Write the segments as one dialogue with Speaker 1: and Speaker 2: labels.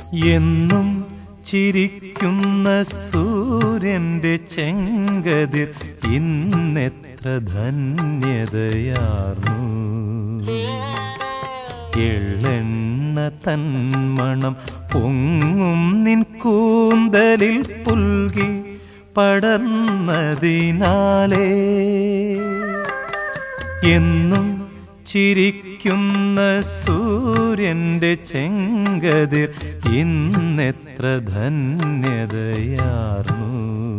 Speaker 1: എന്നും ചിരിക്കുന്ന സൂര്യന്റെ ചെങ്കതിർ ഇന്നെത്ര ധന്യതയാർന്നു എള്ളെണ്ണ തന്മണം പൊങ്ങും നിൻ കൂന്തലിൽ പുൽകി പടർന്നതിനാലേ എന്നും ചിരിക്കുന്ന സൂര്യന്റെ ചെങ്കതിർ ഇന്നെത്ര ധന്യതയാർന്നു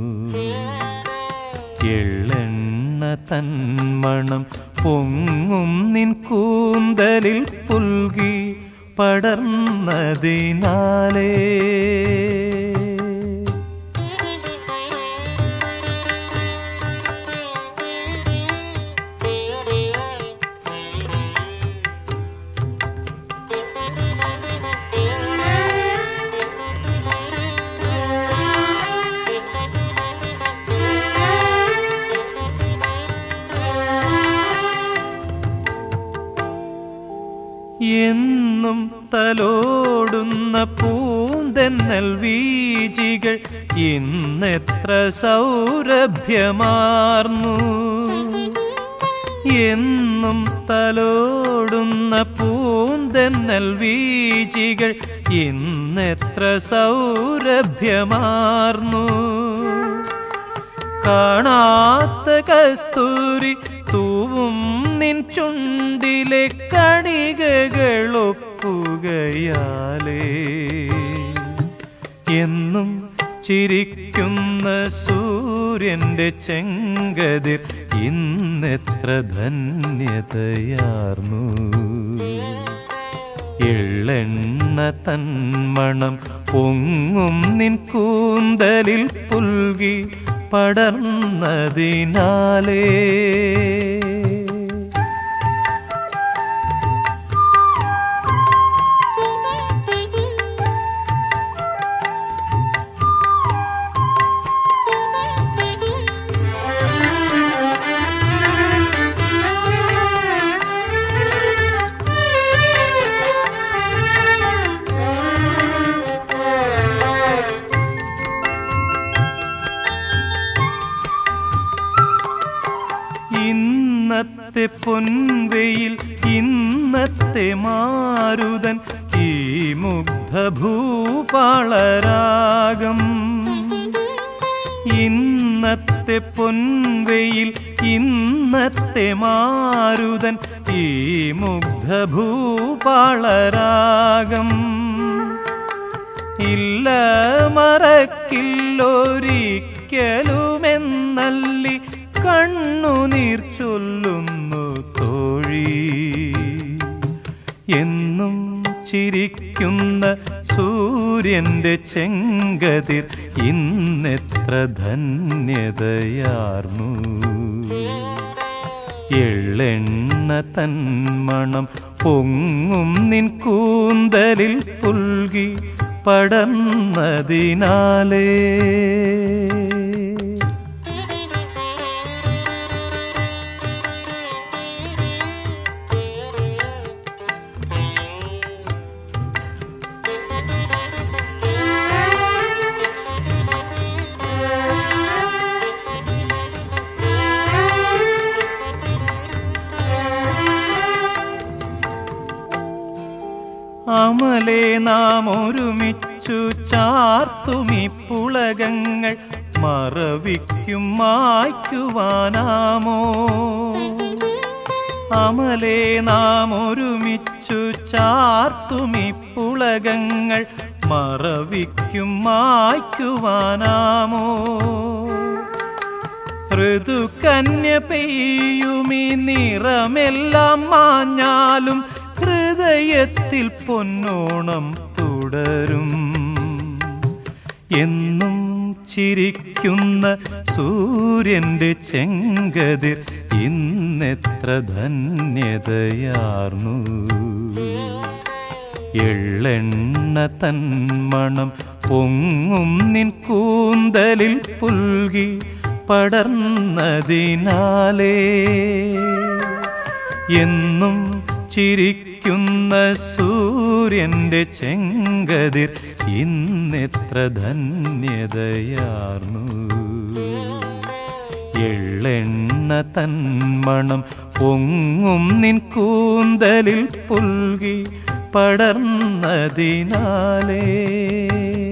Speaker 1: എള്ളെണ്ണ തന്മണം പൊങ്ങും നിൻ കൂന്തലിൽ പുൽകി പടർന്നതിനാലേ എന്നും തലോടുന്ന പൂന്തെന്നൽ വീജികൾ ഇന്നെത്ര സൗരഭ്യമാർന്നു എന്നും തലോടുന്ന പൂന്തെന്നൽ വീജികൾ ഇന്നെത്ര സൗരഭ്യമാർന്നു കാണാത്ത കസ്തൂരി തൂവും നിൻ ചുണ്ടിലെ കണികകളൊപ്പുകയാലേ എന്നും ചിരിക്കുന്ന സൂര്യന്റെ ചെങ്കതിർ ഇന്നെത്ര ധന്യതയാർന്നു എള്ളെണ്ണ തന്മണം പൊങ്ങും നിൻ കൂന്തലിൽ പുൽകി പടർന്നതിനാലേ ഇന്നത്തെ പൊൻവെയിൽ ഇന്നത്തെ മാരുതൻ ഈ മുഗ്ധഭൂപാളരാഗം ഇന്നത്തെ പൊൻവെയിൽ ഇന്നത്തെ മാരുതൻ ഈ മുഗ്ധഭൂപാളരാഗം ഇല്ല മറക്കില്ലൊരിക്കലുമെന്നല്ലി കണ്ണുനീർ ചൊല്ലുന്നു തോഴി എന്നും ചിരിക്കുന്ന സൂര്യന്റെ ചെങ്കതിർ ഇന്നെത്ര ധന്യതയാർന്നു എള്ളെണ്ണ തന്മണം പൊങ്ങും നിൻ കൂന്തലിൽ പുൽകി പടർന്നതിനാലേ അമലെ നാം ഒരുമിച്ചു ചാർത്തുമി പുളകങ്ങൾ മറവിക്കും മായ്ക്കുവാനാമോ അമലെ നാം ഒരുമിച്ചു ചാർത്തുമി പുളകങ്ങൾ മറവിക്കും മായ്ക്കുവാനാമോ ഋതുകന്യ പെയ്യുമി നിറമെല്ലാം മാഞ്ഞാലും ഹൃദയത്തിൽ പൊന്നോണം തുടരും എന്നും ചിരിക്കുന്ന സൂര്യന്റെ ചെങ്കതിർ ഇന്നെത്ര ധന്യതയാർന്നു എള്ളെണ്ണ തന്മണം പൊങ്ങും നിൻ കൂന്തലിൽ പുൽകി പടർന്നതിനാലേ എന്നും ചിരിക്കുന്ന സൂര്യ സൂര്യന്റെ ചെങ്കതിർ ഇന്നെത്ര ധന്യതയാർന്നു എള്ളെണ്ണ തന്മണം പൊങ്ങും നിൻ കൂന്തലിൽ പുൽകി പടർന്നതിനാലേ